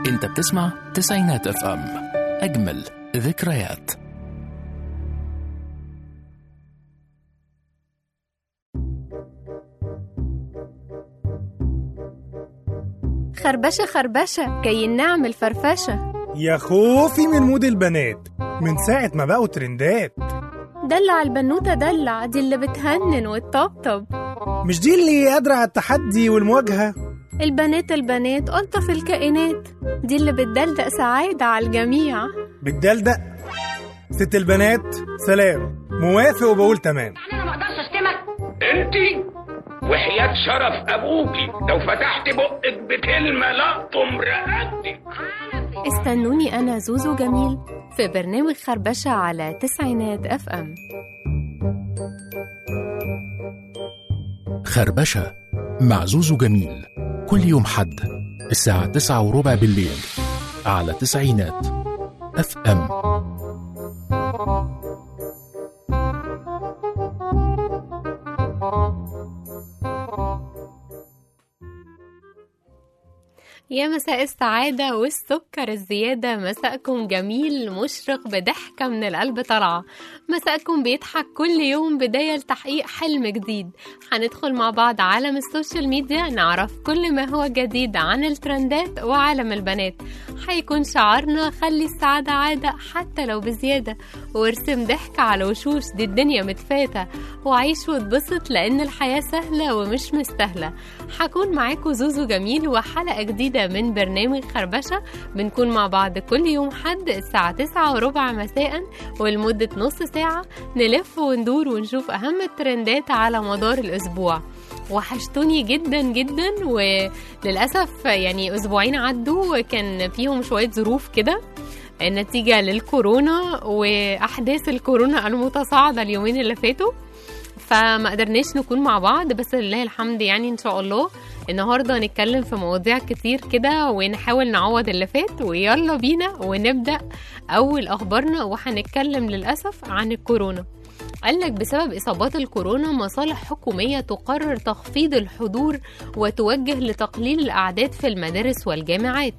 انت بتسمع تسعينات اف ام اجمل ذكريات خربشة خربشة كي نعمل فرفشة يا خوفي من مود البنات من ساعة ما بقوا ترندات دلع البنوتة دلع دي اللي بتهنن وتطبطب مش دي اللي قادرة على التحدي والمواجهة البنات البنات ألطف الكائنات دي اللي بتدلدق سعادة على الجميع بالدلدق ست البنات سلام موافق وبقول تمام انا ما اقدرش اشتمك انت وحياة شرف ابوكي لو فتحت بقك بكلمة لقطم رقبتك استنوني أنا زوزو جميل في برنامج خربشة على تسعينات أف أم خربشة مع زوزو جميل كل يوم حد الساعة تسعة وربع بالليل على تسعينات اف ام يا مساء السعادة والسكر الزيادة مساءكم جميل مشرق بضحكة من القلب طالعة مساءكم بيضحك كل يوم بداية لتحقيق حلم جديد هندخل مع بعض عالم السوشيال ميديا نعرف كل ما هو جديد عن الترندات وعالم البنات هيكون شعارنا خلي السعادة عادة حتى لو بزيادة وارسم ضحك على وشوش دي الدنيا متفاتة وعيش واتبسط لأن الحياة سهلة ومش مستاهلة هكون معاكم زوزو جميل وحلقة جديدة من برنامج خربشة بنكون مع بعض كل يوم حد الساعة تسعة وربع مساء ولمدة نص ساعة نلف وندور ونشوف أهم الترندات على مدار الأسبوع وحشتوني جدا جدا وللأسف يعني أسبوعين عدوا كان فيهم شوية ظروف كده نتيجة للكورونا وأحداث الكورونا المتصاعدة اليومين اللي فاتوا فما قدرناش نكون مع بعض بس لله الحمد يعني ان شاء الله النهارده هنتكلم في مواضيع كتير كده ونحاول نعوض اللي فات ويلا بينا ونبدا اول اخبارنا وهنتكلم للاسف عن الكورونا قالك بسبب إصابات الكورونا مصالح حكومية تقرر تخفيض الحضور وتوجه لتقليل الأعداد في المدارس والجامعات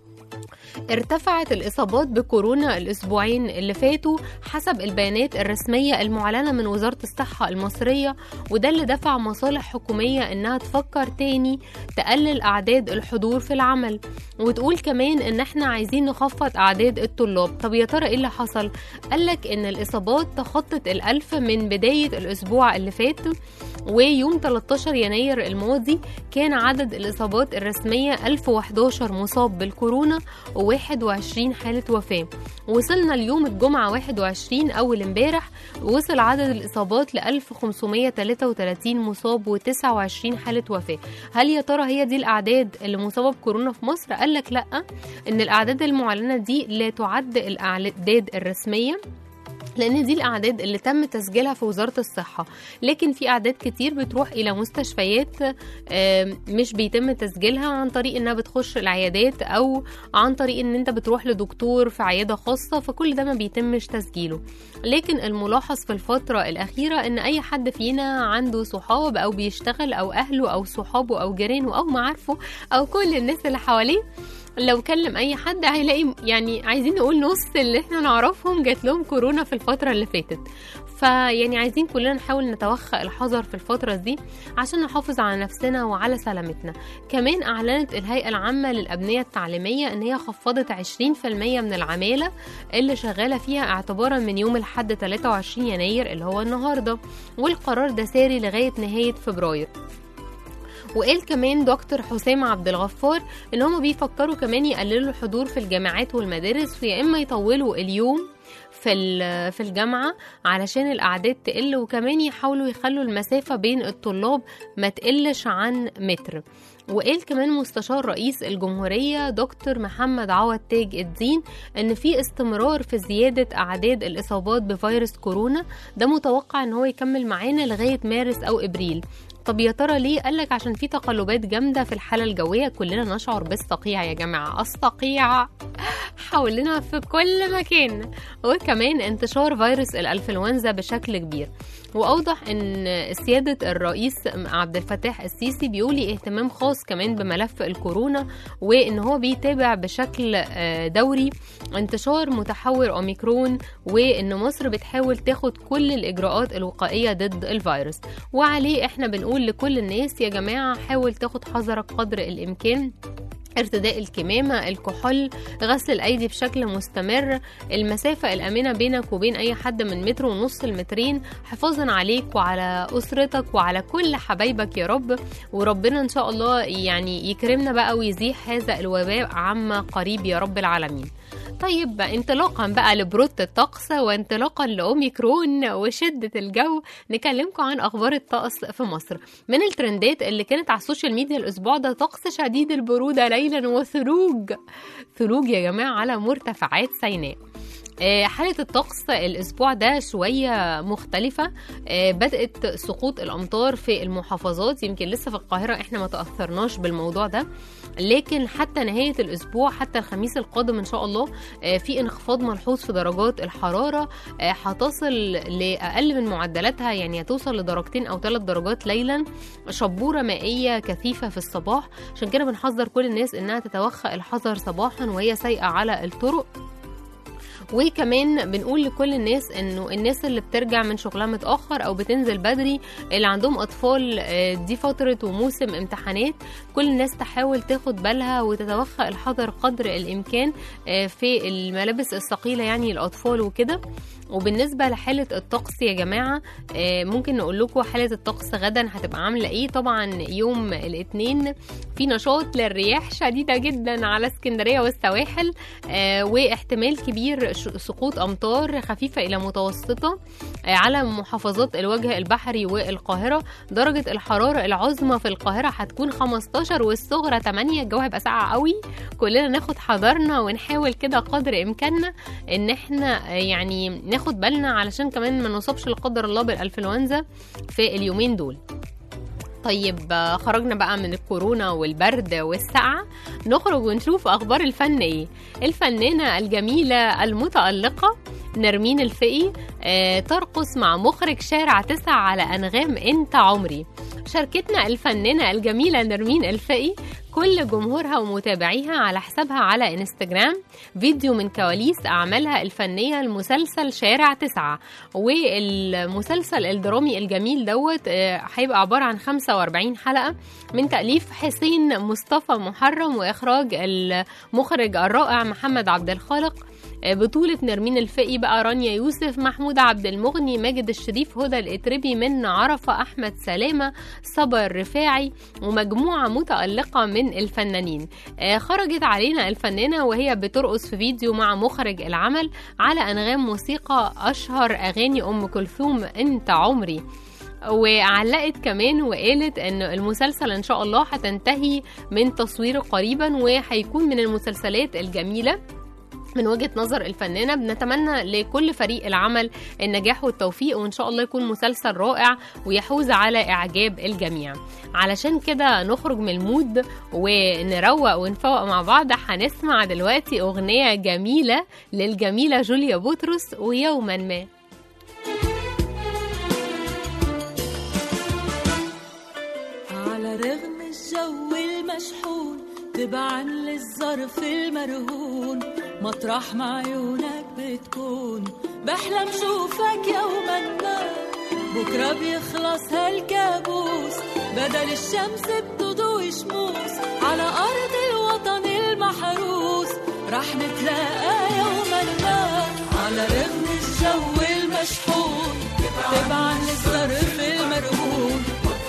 ارتفعت الإصابات بكورونا الأسبوعين اللي فاتوا حسب البيانات الرسمية المعلنة من وزارة الصحة المصرية وده اللي دفع مصالح حكومية إنها تفكر تاني تقلل أعداد الحضور في العمل وتقول كمان إن إحنا عايزين نخفض أعداد الطلاب طب يا ترى إيه اللي حصل؟ قالك إن الإصابات تخطت الألف من بداية الأسبوع اللي فات ويوم 13 يناير الماضي كان عدد الإصابات الرسمية 1011 مصاب بالكورونا و21 حالة وفاة وصلنا اليوم الجمعة 21 أول امبارح وصل عدد الإصابات ل 1533 مصاب و29 حالة وفاة هل يا ترى هي دي الأعداد اللي مصابة بكورونا في مصر؟ قال لك لأ إن الأعداد المعلنة دي لا تعد الأعداد الرسمية لان دي الاعداد اللي تم تسجيلها في وزاره الصحه لكن في اعداد كتير بتروح الى مستشفيات مش بيتم تسجيلها عن طريق انها بتخش العيادات او عن طريق ان انت بتروح لدكتور في عياده خاصه فكل ده ما بيتمش تسجيله لكن الملاحظ في الفتره الاخيره ان اي حد فينا عنده صحاب او بيشتغل او اهله او صحابه او جيرانه او معارفه او كل الناس اللي حواليه لو كلم اي حد هيلاقي يعني عايزين نقول نص اللي احنا نعرفهم جات لهم كورونا في الفتره اللي فاتت فيعني عايزين كلنا نحاول نتوخى الحذر في الفترة دي عشان نحافظ على نفسنا وعلى سلامتنا كمان أعلنت الهيئة العامة للأبنية التعليمية إن هي خفضت 20% من العمالة اللي شغالة فيها اعتبارا من يوم الحد 23 يناير اللي هو النهاردة والقرار ده ساري لغاية نهاية فبراير وقال كمان دكتور حسام عبد الغفار ان هم بيفكروا كمان يقللوا الحضور في الجامعات والمدارس ويا اما يطولوا اليوم في في الجامعه علشان الاعداد تقل وكمان يحاولوا يخلوا المسافه بين الطلاب ما تقلش عن متر وقال كمان مستشار رئيس الجمهورية دكتور محمد عوض تاج الدين ان في استمرار في زيادة اعداد الاصابات بفيروس كورونا ده متوقع ان هو يكمل معانا لغاية مارس او ابريل طب يا ترى ليه قالك عشان في تقلبات جامدة في الحالة الجوية كلنا نشعر بالصقيع يا جماعة الصقيع حوالينا في كل مكان وكمان انتشار فيروس الانفلونزا بشكل كبير واوضح ان سياده الرئيس عبد الفتاح السيسي بيولي اهتمام خاص كمان بملف الكورونا وان هو بيتابع بشكل آه، دوري انتشار متحور اوميكرون وان مصر بتحاول تاخد كل الاجراءات الوقائيه ضد الفيروس وعليه احنا بنقول لكل الناس يا جماعه حاول تاخد حذرك قدر الامكان ارتداء الكمامة الكحول غسل الأيدي بشكل مستمر المسافة الأمنة بينك وبين أي حد من متر ونص المترين حفاظا عليك وعلى أسرتك وعلى كل حبايبك يا رب وربنا إن شاء الله يعني يكرمنا بقى ويزيح هذا الوباء عما قريب يا رب العالمين طيب انطلاقا بقى لبروت الطقس وانطلاقا لأوميكرون وشدة الجو نكلمكم عن أخبار الطقس في مصر من الترندات اللي كانت على السوشيال ميديا الأسبوع ده طقس شديد البرودة ليلا وثلوج ثلوج يا جماعة على مرتفعات سيناء آه، حالة الطقس الأسبوع ده شوية مختلفة آه، بدأت سقوط الأمطار في المحافظات يمكن لسه في القاهرة إحنا ما تأثرناش بالموضوع ده لكن حتى نهاية الأسبوع حتى الخميس القادم إن شاء الله آه، في انخفاض ملحوظ في درجات الحرارة آه، هتصل لأقل من معدلاتها يعني هتوصل لدرجتين أو ثلاث درجات ليلا شبورة مائية كثيفة في الصباح عشان كده بنحذر كل الناس إنها تتوخى الحذر صباحا وهي سايقة على الطرق وكمان بنقول لكل الناس انه الناس اللي بترجع من شغلها متاخر او بتنزل بدري اللي عندهم اطفال آه، دي فتره وموسم امتحانات كل الناس تحاول تاخد بالها وتتوخى الحذر قدر الامكان آه، في الملابس الثقيله يعني الاطفال وكده وبالنسبه لحاله الطقس يا جماعه آه، ممكن نقول لكم حاله الطقس غدا هتبقى عامله ايه طبعا يوم الاثنين في نشاط للرياح شديده جدا على اسكندريه والسواحل آه، واحتمال كبير ش- سقوط امطار خفيفه الى متوسطه آه، على محافظات الوجه البحري والقاهره درجه الحراره العظمى في القاهره هتكون 15 والصغرى 8 الجو هيبقى ساقع قوي كلنا ناخد حذرنا ونحاول كده قدر امكاننا ان احنا آه، يعني ناخد بالنا علشان كمان ما نصابش لا قدر الله بالانفلونزا في اليومين دول طيب آه، خرجنا بقى من الكورونا والبرد والسقعة نخرج ونشوف أخبار الفن إيه الفنانة الجميلة المتألقة نرمين الفقي آه، ترقص مع مخرج شارع تسعة على أنغام أنت عمري شاركتنا الفنانة الجميلة نرمين الفقي كل جمهورها ومتابعيها على حسابها على انستجرام فيديو من كواليس أعمالها الفنية المسلسل شارع تسعة والمسلسل الدرامي الجميل دوت آه، هيبقى عبارة عن 45 حلقة من تأليف حسين مصطفى محرم وإخراج المخرج الرائع محمد عبد الخالق آه، بطولة نرمين الفقي بقى رانيا يوسف محمود عبد المغني ماجد الشريف هدى الإتربي من عرفة أحمد سلامة صبر رفاعي ومجموعة متألقة من الفنانين آه، خرجت علينا الفنانة وهي بترقص في فيديو مع مخرج العمل على أنغام موسيقى أشهر أغاني أم كلثوم أنت عمري وعلقت كمان وقالت ان المسلسل ان شاء الله هتنتهي من تصويره قريبا وهيكون من المسلسلات الجميله من وجهة نظر الفنانة بنتمنى لكل فريق العمل النجاح والتوفيق وإن شاء الله يكون مسلسل رائع ويحوز على إعجاب الجميع علشان كده نخرج من المود ونروق ونفوق مع بعض هنسمع دلوقتي أغنية جميلة للجميلة جوليا بطرس ويوما ما على رغم الجو المشحون تبعا للظرف المرهون مطرح ما عيونك بتكون بحلم شوفك يوما ما بكرة بيخلص هالكابوس بدل الشمس بتضوي شموس على أرض الوطن المحروس رح نتلاقى يوما ما على رغم الجو المشحون تبعا للظرف المرهون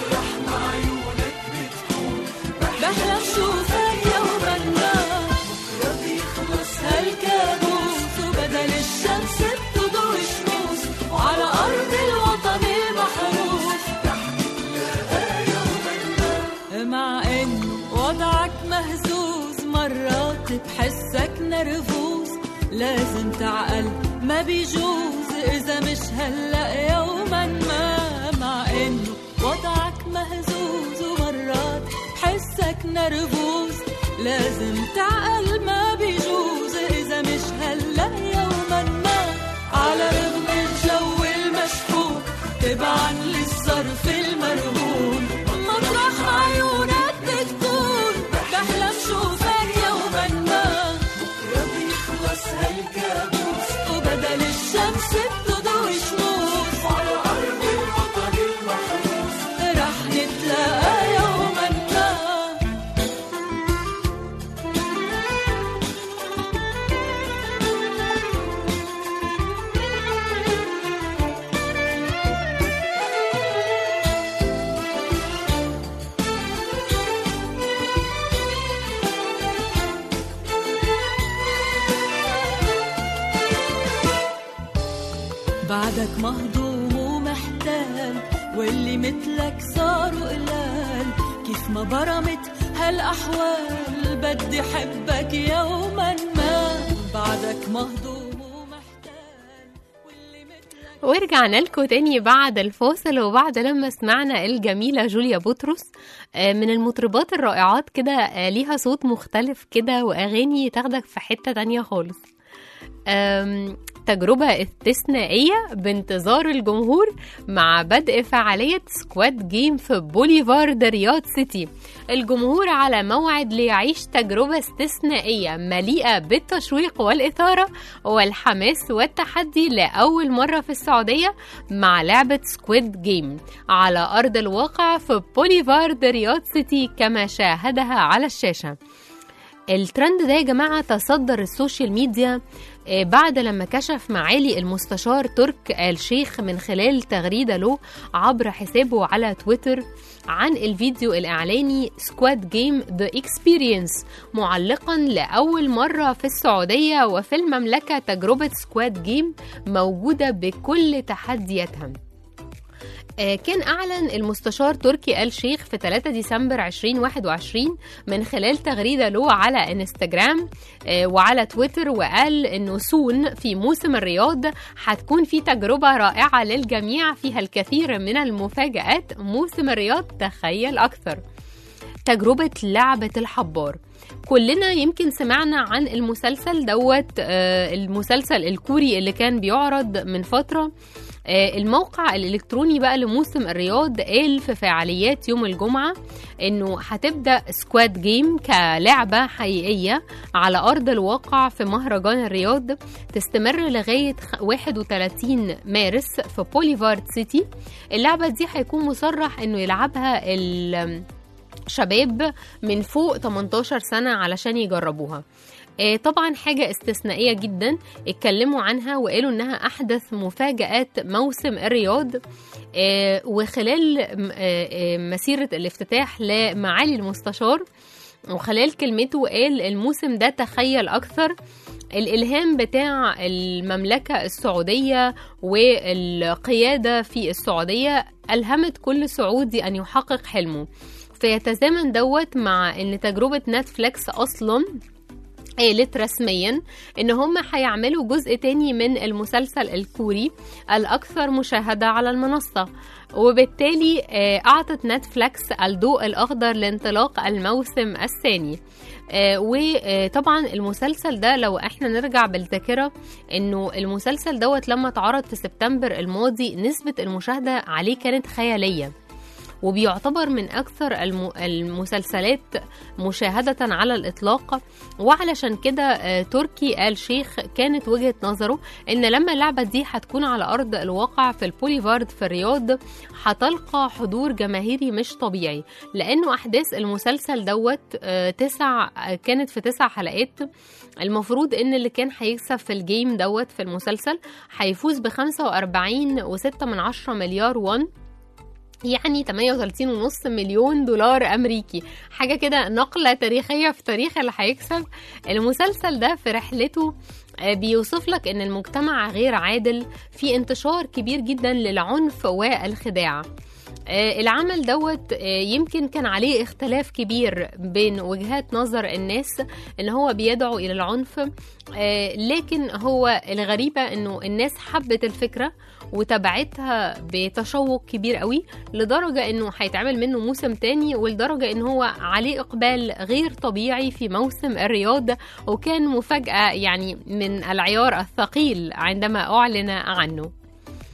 بحلم شوفك يوما ما بكرة بيخلص هالكابوس وبدل الشمس بتضوي شموس وعلى أرض الوطن المحروس مع إنه وضعك مهزوز مرات بحسك نرفوز لازم تعقل ما بيجوز إذا مش هلأ يوما ما مع إنه وضعك مهزوز ومرات بحسك نرفوز لازم تعقل ما بيجوز إذا مش هلأ يوما ما على رغم الجو المشحون تبعا للظرف المرهون مطرح عيونك بتكون بحلم شوفك يوما ما بكرة بيخلص هالكابوس وبدل الشمس بتضوي شموس على أرض الوطن المحروس رح نتلاقى يوما ما بعدك مهضوم ومحتال واللي مثلك صاروا قلال كيف ما برمت هالأحوال بدي حبك يوما ما بعدك مهضوم ومحتال واللي مثلك ورجعنا لكم تاني بعد الفاصل وبعد لما سمعنا الجميلة جوليا بطرس آه، من المطربات الرائعات كده آه، ليها صوت مختلف كده وأغاني تاخدك في حتة تانية خالص آم، تجربة استثنائية بانتظار الجمهور مع بدء فعالية سكواد جيم في بوليفارد رياض سيتي الجمهور على موعد ليعيش تجربة استثنائية مليئة بالتشويق والإثارة والحماس والتحدي لأول مرة في السعودية مع لعبة سكويد جيم على أرض الواقع في بوليفارد رياض سيتي كما شاهدها على الشاشة الترند ده يا جماعة تصدر السوشيال ميديا آه، بعد لما كشف معالي المستشار ترك آل شيخ من خلال تغريدة له عبر حسابه على تويتر عن الفيديو الإعلاني سكواد جيم ذا اكسبيرينس معلقا لأول مرة في السعودية وفي المملكة تجربة سكواد جيم موجودة بكل تحدياتها آه، كان أعلن المستشار تركي آل شيخ في 3 ديسمبر 2021 من خلال تغريدة له على انستجرام آه، وعلى تويتر وقال إنه سون في موسم الرياض هتكون في تجربة رائعة للجميع فيها الكثير من المفاجآت موسم الرياض تخيل أكثر تجربة لعبة الحبار كلنا يمكن سمعنا عن المسلسل دوت آه، المسلسل الكوري اللي كان بيعرض من فترة آه، الموقع الإلكتروني بقى لموسم الرياض قال في فعاليات يوم الجمعة إنه هتبدأ سكواد جيم كلعبة حقيقية على أرض الواقع في مهرجان الرياض تستمر لغاية خ- 31 مارس في بوليفارد سيتي اللعبة دي هيكون مصرح إنه يلعبها ال شباب من فوق 18 سنة علشان يجربوها آه، طبعا حاجة استثنائية جدا اتكلموا عنها وقالوا انها احدث مفاجآت موسم الرياض آه، وخلال م- آه، آه، مسيرة الافتتاح لمعالي المستشار وخلال كلمته قال الموسم ده تخيل اكثر الالهام بتاع المملكه السعوديه والقياده في السعوديه الهمت كل سعودي ان يحقق حلمه فيتزامن دوت مع ان تجربه نتفليكس اصلا قالت رسميا ان هم هيعملوا جزء تاني من المسلسل الكوري الاكثر مشاهده على المنصه وبالتالي آه، اعطت نتفليكس الضوء الاخضر لانطلاق الموسم الثاني آه، وطبعا المسلسل ده لو احنا نرجع بالذاكره انه المسلسل دوت لما اتعرض في سبتمبر الماضي نسبه المشاهده عليه كانت خياليه وبيعتبر من أكثر الم- المسلسلات مشاهدة على الإطلاق وعلشان كده آه، تركي آل شيخ كانت وجهة نظره إن لما اللعبة دي هتكون على أرض الواقع في البوليفارد في الرياض هتلقى حضور جماهيري مش طبيعي لأنه أحداث المسلسل دوت آه، تسع آه، كانت في تسع حلقات المفروض ان اللي كان هيكسب في الجيم دوت في المسلسل هيفوز ب 45 و6 من عشرة مليار وون يعني 38.5 مليون دولار امريكي حاجه كده نقله تاريخيه في تاريخ اللي هيكسب المسلسل ده في رحلته آه، بيوصف لك ان المجتمع غير عادل في انتشار كبير جدا للعنف والخداع آه، العمل دوت آه، يمكن كان عليه اختلاف كبير بين وجهات نظر الناس ان هو بيدعو الى العنف آه، لكن هو الغريبة انه الناس حبت الفكرة وتبعتها بتشوق كبير قوي لدرجة انه هيتعمل منه موسم تاني ولدرجة ان هو عليه اقبال غير طبيعي في موسم الرياض وكان مفاجأة يعني من العيار الثقيل عندما اعلن عنه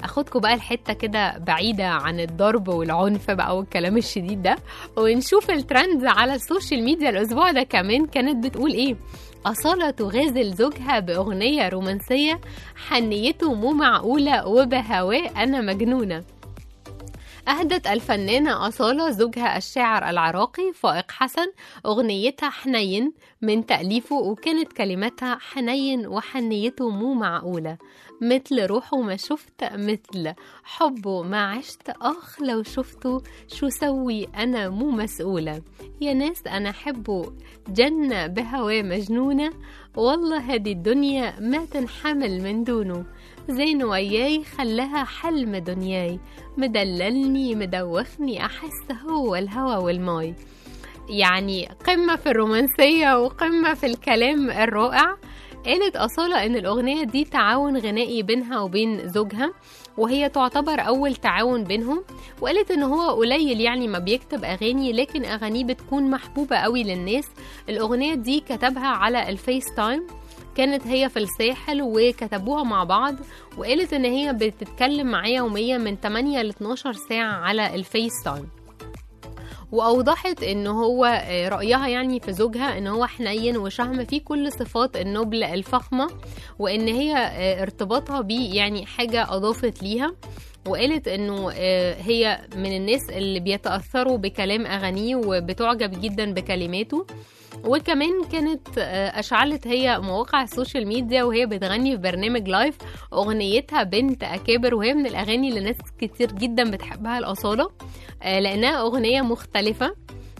اخدكم بقى الحته كده بعيده عن الضرب والعنف بقى والكلام الشديد ده ونشوف الترند على السوشيال ميديا الاسبوع ده كمان كانت بتقول ايه أصالة تغازل زوجها بأغنية رومانسية حنيته مو معقولة وبهواه أنا مجنونة أهدت الفنانة أصالة زوجها الشاعر العراقي فائق حسن أغنيتها حنين من تأليفه وكانت كلماتها حنين وحنيته مو معقولة مثل روحه ما شفت مثل حبه ما عشت أخ لو شفته شو سوي أنا مو مسؤولة يا ناس أنا حبه جنة بهواه مجنونة والله هذه الدنيا ما تنحمل من دونه زين وياي خلاها حلم دنياي مدللني مدوخني أحس هو الهوى والماي يعني قمة في الرومانسية وقمة في الكلام الرائع قالت أصالة إن الأغنية دي تعاون غنائي بينها وبين زوجها وهي تعتبر أول تعاون بينهم وقالت إن هو قليل يعني ما بيكتب أغاني لكن أغانيه بتكون محبوبة قوي للناس الأغنية دي كتبها على الفيس تايم كانت هي في الساحل وكتبوها مع بعض وقالت ان هي بتتكلم معاه يوميا من 8 ل 12 ساعة على الفيس تايم واوضحت ان هو رايها يعني في زوجها ان هو حنين وشهم فيه كل صفات النبل الفخمه وان هي ارتباطها بيه يعني حاجه اضافت ليها وقالت انه هي من الناس اللي بيتاثروا بكلام اغانيه وبتعجب جدا بكلماته وكمان كانت اشعلت هي مواقع السوشيال ميديا وهي بتغني في برنامج لايف اغنيتها بنت اكابر وهي من الاغاني اللي ناس كتير جدا بتحبها الاصاله لانها اغنيه مختلفه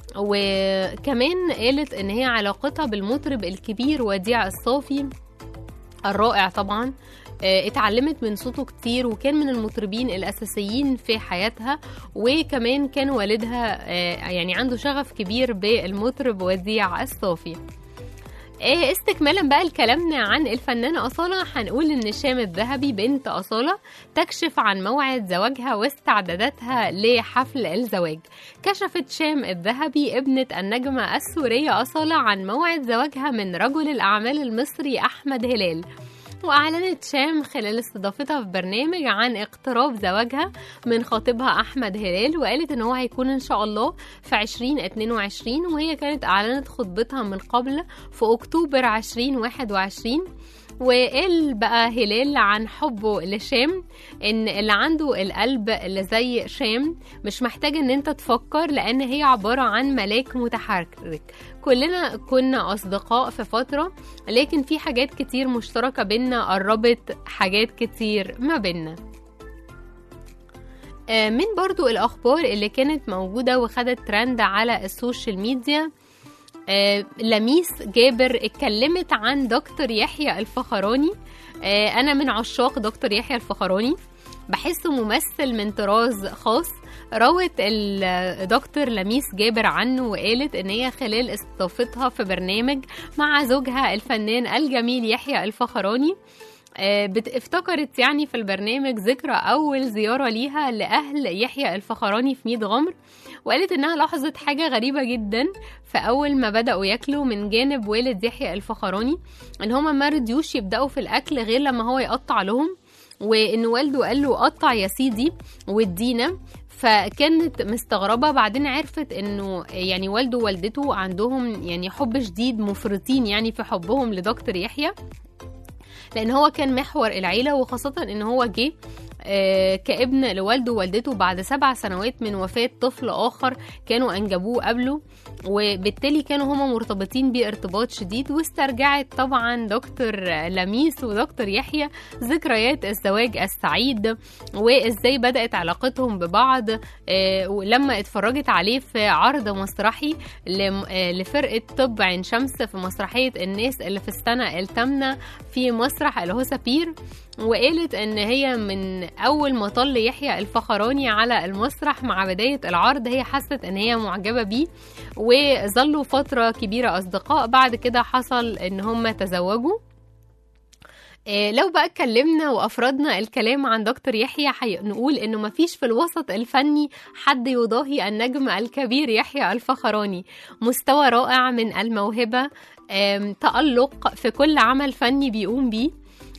وكمان قالت ان هي علاقتها بالمطرب الكبير وديع الصافي الرائع طبعا اتعلمت من صوته كتير وكان من المطربين الأساسيين في حياتها وكمان كان والدها يعني عنده شغف كبير بالمطرب وديع الصافي استكمالا بقى لكلامنا عن الفنانة أصالة هنقول إن شام الذهبي بنت أصالة تكشف عن موعد زواجها واستعداداتها لحفل الزواج كشفت شام الذهبي ابنة النجمة السورية أصالة عن موعد زواجها من رجل الأعمال المصري أحمد هلال وأعلنت شام خلال استضافتها في برنامج عن اقتراب زواجها من خطيبها أحمد هلال وقالت إن هو هيكون إن شاء الله في 2022 وهي كانت أعلنت خطبتها من قبل في أكتوبر 2021 وقال بقى هلال عن حبه لشام ان اللي عنده القلب اللي زي شام مش محتاج ان انت تفكر لان هي عبارة عن ملاك متحرك كلنا كنا اصدقاء في فترة لكن في حاجات كتير مشتركة بينا قربت حاجات كتير ما بينا من برضو الأخبار اللي كانت موجودة وخدت ترند على السوشيال ميديا آه لميس جابر اتكلمت عن دكتور يحيى الفخراني آه انا من عشاق دكتور يحيى الفخراني بحسه ممثل من طراز خاص روت الدكتور لميس جابر عنه وقالت ان هي خلال استضافتها في برنامج مع زوجها الفنان الجميل يحيى الفخراني افتكرت يعني في البرنامج ذكرى أول زيارة ليها لأهل يحيى الفخراني في ميت غمر وقالت إنها لاحظت حاجة غريبة جدا فأول ما بدأوا ياكلوا من جانب والد يحيى الفخراني إن هما ما رضيوش يبدأوا في الأكل غير لما هو يقطع لهم وإن والده قال له قطع يا سيدي وادينا فكانت مستغربة بعدين عرفت انه يعني والده ووالدته عندهم يعني حب شديد مفرطين يعني في حبهم لدكتور يحيى لان هو كان محور العيله وخاصه ان هو جه آه كابن لوالده ووالدته بعد سبع سنوات من وفاة طفل آخر كانوا أنجبوه قبله وبالتالي كانوا هما مرتبطين بيه ارتباط شديد واسترجعت طبعا دكتور لميس ودكتور يحيى ذكريات الزواج السعيد وازاي بدأت علاقتهم ببعض آه ولما اتفرجت عليه في عرض مسرحي لفرقة طب عين شمس في مسرحية الناس اللي في السنة الثامنة في مسرح الهوسابير وقالت ان هي من اول ما طل يحيى الفخراني على المسرح مع بدايه العرض هي حست ان هي معجبه بيه وظلوا فتره كبيره اصدقاء بعد كده حصل ان هم تزوجوا لو بقى اتكلمنا وافردنا الكلام عن دكتور يحيى نقول انه مفيش في الوسط الفني حد يضاهي النجم الكبير يحيى الفخراني مستوى رائع من الموهبه تألق في كل عمل فني بيقوم بيه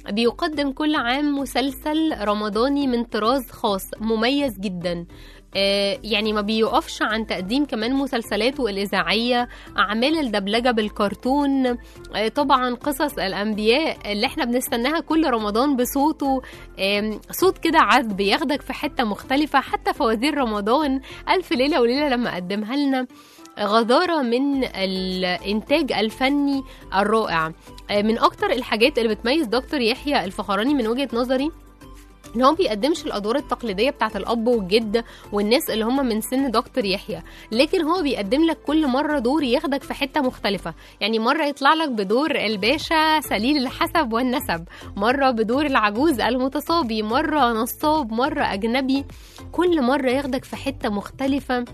بيقدم كل عام مسلسل رمضاني من طراز خاص مميز جدا آه، يعني ما بيقفش عن تقديم كمان مسلسلاته الإذاعية أعمال الدبلجة بالكرتون آه، طبعا قصص الأنبياء اللي احنا بنستناها كل رمضان بصوته آم، صوت كده عذب ياخدك في حتة مختلفة حتى فوازير رمضان ألف ليلة وليلة لما قدمها لنا غزارة من الإنتاج الفني الرائع آه، من أكتر الحاجات اللي بتميز دكتور يحيى الفخراني من وجهة نظري ان هو بيقدمش الادوار التقليديه بتاعت الاب والجد والناس اللي هم من سن دكتور يحيى لكن هو بيقدم لك كل مره دور ياخدك في حته مختلفه يعني مره يطلع لك بدور الباشا سليل الحسب والنسب مره بدور العجوز المتصابي مره نصاب مره اجنبي كل مره ياخدك في حته مختلفه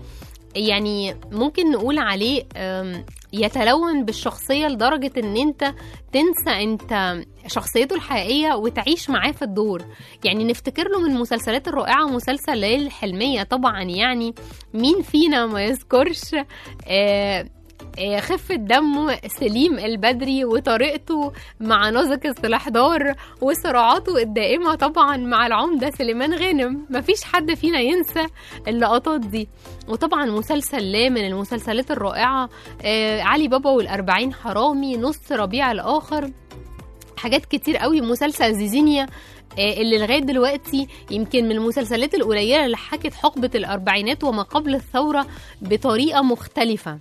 يعني ممكن نقول عليه أم، يتلون بالشخصية لدرجة ان انت تنسى انت شخصيته الحقيقية وتعيش معاه في الدور يعني نفتكر له من المسلسلات الرائعة مسلسل ليالي الحلمية طبعا يعني مين فينا ما يذكرش آه آه، خفة دمه سليم البدري وطريقته مع نازك السلاحدار وصراعاته الدائمة طبعا مع العمدة سليمان غانم مفيش حد فينا ينسى اللقطات دي وطبعا مسلسل لا من المسلسلات الرائعة آه، علي بابا والأربعين حرامي نص ربيع الآخر حاجات كتير قوي مسلسل زيزينيا آه، اللي لغايه دلوقتي يمكن من المسلسلات القليله اللي حكت حقبه الاربعينات وما قبل الثوره بطريقه مختلفه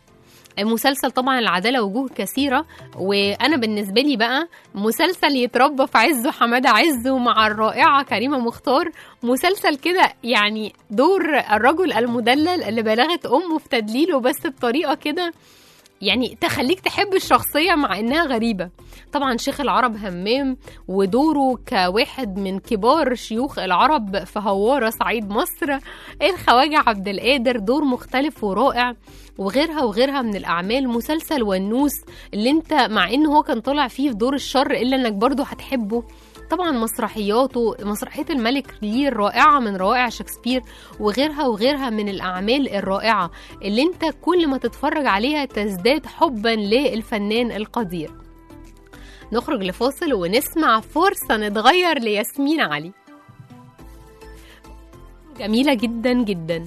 مسلسل طبعا العدالة وجوه كثيرة وأنا بالنسبة لي بقى مسلسل يتربى في عزه حمادة عزه مع الرائعة كريمة مختار مسلسل كده يعني دور الرجل المدلل اللي بلغت أمه في تدليله بس بطريقة كده يعني تخليك تحب الشخصية مع إنها غريبة طبعا شيخ العرب همام ودوره كواحد من كبار شيوخ العرب في هوارة صعيد مصر الخواجة عبد القادر دور مختلف ورائع وغيرها وغيرها من الأعمال مسلسل ونوس اللي انت مع إن هو كان طالع فيه في دور الشر إلا إنك برضه هتحبه طبعا مسرحياته مسرحية الملك لير رائعة من روائع شكسبير وغيرها وغيرها من الأعمال الرائعة اللي انت كل ما تتفرج عليها تزداد حبا للفنان القدير نخرج لفاصل ونسمع فرصة نتغير لياسمين علي جميلة جدا جدا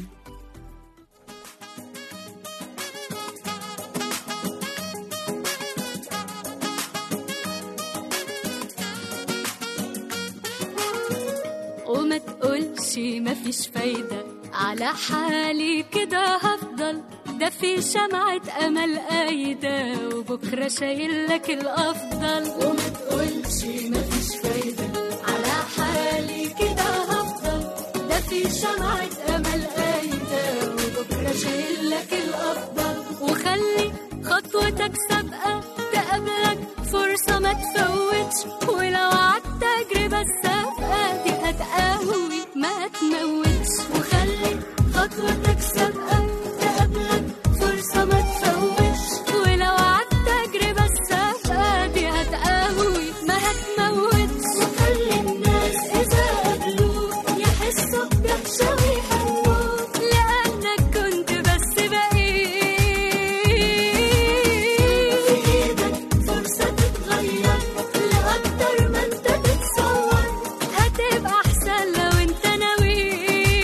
وما تقولش مفيش فايدة على حالي كده هفضل ده في شمعة أمل قايدة وبكرة شايل لك الأفضل وما تقولش مفيش فايدة على حالي كده هفضل ده في شمعة أمل قايدة وبكرة شايل لك الأفضل وخلي خطوتك سابقة تقابلك فرصة ما تفوتش ولو عدت تجربة السابقة دي هتقوي ما تموتش وخلي خطوتك سابقة تقابلك فرصة ما تفوتش ولو عدت تجربة السابقة دي هتقوي ما هتموتش وخلي الناس إذا قابلوك يحسوا بدهشة ويحنوك لأنك كنت بس بقيت في إيدك فرصة تتغير لأكتر ما أنت تتصور هتبقى أحسن لو أنت ناوي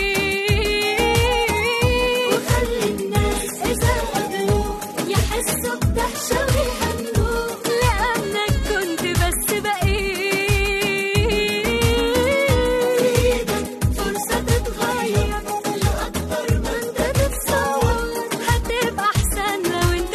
وخلي الناس إذا قابلوك يحسوا بدهشة ويهنوك لأنك كنت بس بقيت في إيدك فرصة تتغير لأكتر ما أنت تتصور هتبقى أحسن لو أنت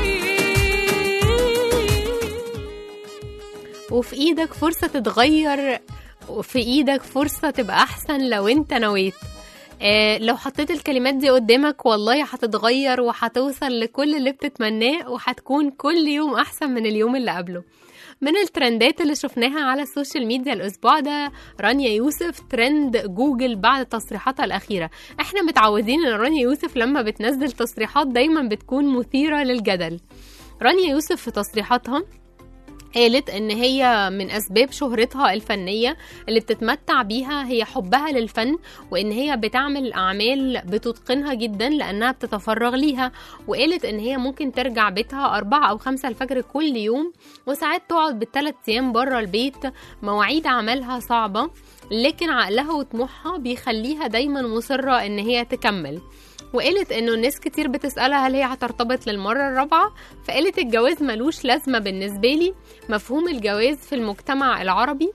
ناوي وفي ايدك فرصة تتغير وفي ايدك فرصة تبقى احسن لو انت نويت آه لو حطيت الكلمات دي قدامك والله هتتغير وهتوصل لكل اللي بتتمناه وهتكون كل يوم احسن من اليوم اللي قبله من الترندات اللي شفناها على السوشيال ميديا الاسبوع ده رانيا يوسف ترند جوجل بعد تصريحاتها الاخيره احنا متعودين ان رانيا يوسف لما بتنزل تصريحات دايما بتكون مثيره للجدل رانيا يوسف في تصريحاتها قالت ان هي من اسباب شهرتها الفنيه اللي بتتمتع بيها هي حبها للفن وان هي بتعمل اعمال بتتقنها جدا لانها بتتفرغ ليها وقالت ان هي ممكن ترجع بيتها أربعة او خمسة الفجر كل يوم وساعات تقعد بالثلاث ايام بره البيت مواعيد عملها صعبه لكن عقلها وطموحها بيخليها دايما مصره ان هي تكمل وقالت انه الناس كتير بتسألها هل هي هترتبط للمرة الرابعة فقالت الجواز ملوش لازمة بالنسبة لي مفهوم الجواز في المجتمع العربي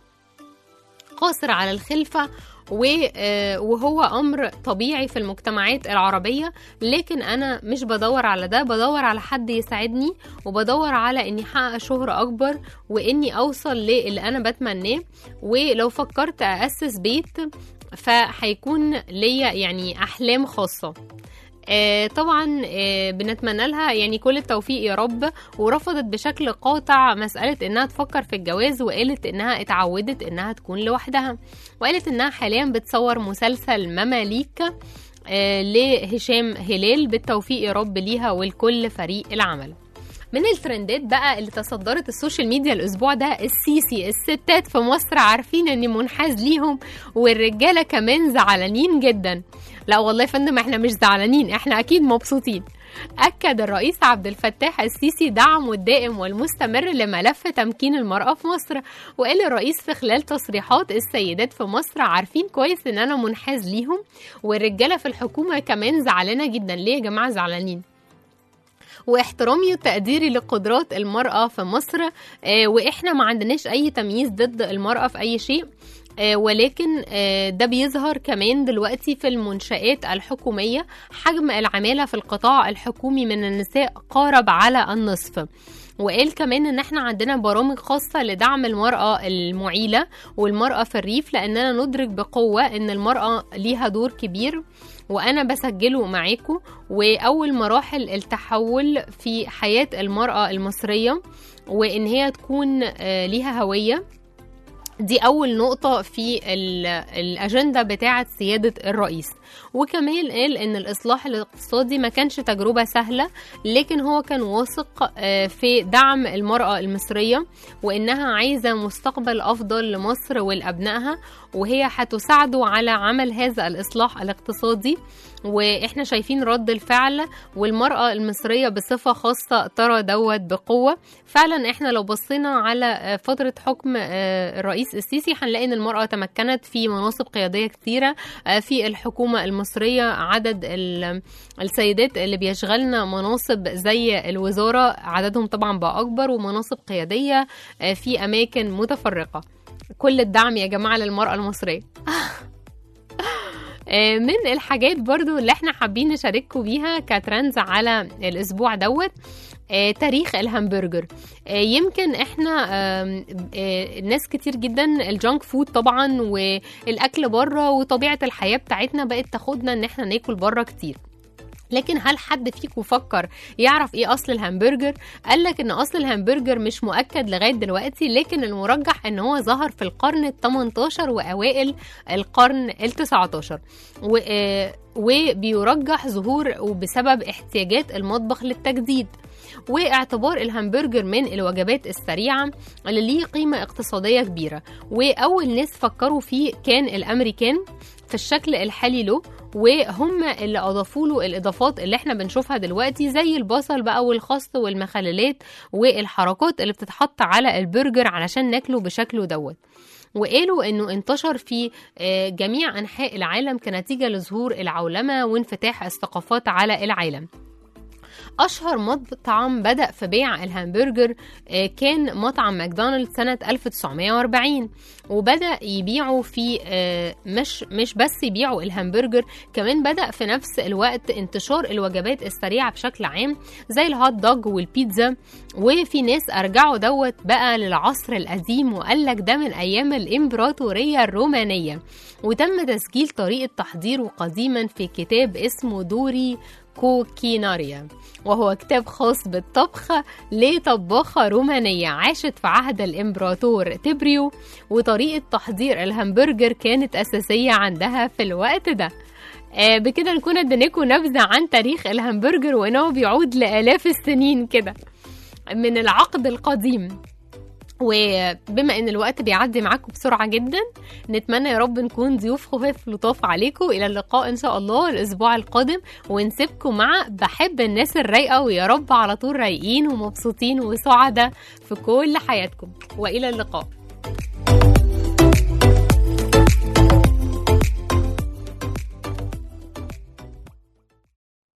قاصر على الخلفة و- آه، وهو أمر طبيعي في المجتمعات العربية لكن أنا مش بدور على ده بدور على حد يساعدني وبدور على إني أحقق شهرة أكبر وإني أوصل للي أنا بتمناه ولو فكرت أأسس بيت فهيكون ليا يعني أحلام خاصة آه، طبعا آه، بنتمنى لها يعني كل التوفيق يا رب ورفضت بشكل قاطع مسألة انها تفكر في الجواز وقالت انها اتعودت انها تكون لوحدها وقالت انها حاليا بتصور مسلسل مماليك آه، لهشام هلال بالتوفيق يا رب ليها ولكل فريق العمل من الترندات بقى اللي تصدرت السوشيال ميديا الاسبوع ده السيسي الستات في مصر عارفين اني منحاز ليهم والرجاله كمان زعلانين جدا لا والله يا فندم احنا مش زعلانين احنا اكيد مبسوطين أكد الرئيس عبد الفتاح السيسي دعمه الدائم والمستمر لملف تمكين المرأة في مصر وقال الرئيس في خلال تصريحات السيدات في مصر عارفين كويس إن أنا منحاز ليهم والرجالة في الحكومة كمان زعلانة جدا ليه يا جماعة زعلانين واحترامي وتقديري لقدرات المرأة في مصر آه، وإحنا ما عندناش أي تمييز ضد المرأة في أي شيء آه، ولكن آه، ده بيظهر كمان دلوقتي في المنشآت الحكومية حجم العمالة في القطاع الحكومي من النساء قارب على النصف وقال كمان ان احنا عندنا برامج خاصة لدعم المرأة المعيلة والمرأة في الريف لاننا ندرك بقوة ان المرأة ليها دور كبير وانا بسجله معاكم واول مراحل التحول في حياة المرأة المصرية وان هي تكون آه، ليها هوية دي أول نقطة في ال- الأجندة بتاعة سيادة الرئيس وكمان قال إن الإصلاح الاقتصادي ما كانش تجربة سهلة لكن هو كان واثق آه، في دعم المرأة المصرية وإنها عايزة مستقبل أفضل لمصر ولأبنائها وهي هتساعده على عمل هذا الإصلاح الاقتصادي واحنا شايفين رد الفعل والمرأة المصرية بصفة خاصة ترى دوت بقوة فعلا احنا لو بصينا على آه، فترة حكم آه، الرئيس السيسي هنلاقي ان المرأة تمكنت في مناصب قيادية كثيرة آه، في الحكومة المصرية عدد ال- السيدات اللي بيشغلنا مناصب زي الوزارة عددهم طبعا بقى أكبر ومناصب قيادية آه، في أماكن متفرقة كل الدعم يا جماعة للمرأة المصرية آه، من الحاجات برضو اللي احنا حابين نشارككم بيها كترندز على الاسبوع دوت آه، تاريخ الهمبرجر آه، يمكن احنا آم، آه، ناس كتير جدا الجانك فود طبعا والاكل بره وطبيعه الحياه بتاعتنا بقت تاخدنا ان احنا ناكل بره كتير لكن هل حد فيكم فكر يعرف ايه اصل الهمبرجر قال لك ان اصل الهمبرجر مش مؤكد لغايه دلوقتي لكن المرجح ان هو ظهر في القرن ال 18 واوائل القرن ال 19 و آه، وبيرجح ظهور وبسبب احتياجات المطبخ للتجديد واعتبار الهمبرجر من الوجبات السريعة اللي ليه قيمة اقتصادية كبيرة وأول ناس فكروا فيه كان الأمريكان في الشكل الحالي له وهم اللي اضافوا له الاضافات اللي احنا بنشوفها دلوقتي زي البصل بقى والخس والمخللات والحركات اللي بتتحط على البرجر علشان ناكله بشكله دوت وقالوا انه انتشر في آه، جميع انحاء العالم كنتيجه لظهور العولمه وانفتاح الثقافات على العالم أشهر مطعم بدأ في بيع الهامبرجر آه، كان مطعم ماكدونالدز سنة 1940 وبدأ يبيعوا في آه، مش مش بس يبيعوا الهامبرجر كمان بدأ في نفس الوقت انتشار الوجبات السريعة بشكل عام زي الهوت دوج والبيتزا وفي ناس أرجعوا دوت بقى للعصر القديم وقال لك ده من أيام الإمبراطورية الرومانية وتم تسجيل طريقة تحضيره قديما في كتاب اسمه دوري كوكيناريا وهو كتاب خاص بالطبخ لطباخة رومانية عاشت في عهد الإمبراطور تبريو وطريقة تحضير الهمبرجر كانت أساسية عندها في الوقت ده آه بكده نكون اديناكم نبذة عن تاريخ الهمبرجر وإنه بيعود لآلاف السنين كده من العقد القديم وبما ان الوقت بيعدي معاكم بسرعه جدا نتمنى يا رب نكون ضيوف خفاف لطاف عليكم الى اللقاء ان شاء الله الاسبوع القادم ونسيبكم مع بحب الناس الرايقه ويا رب على طول رايقين ومبسوطين وسعداء في كل حياتكم والى اللقاء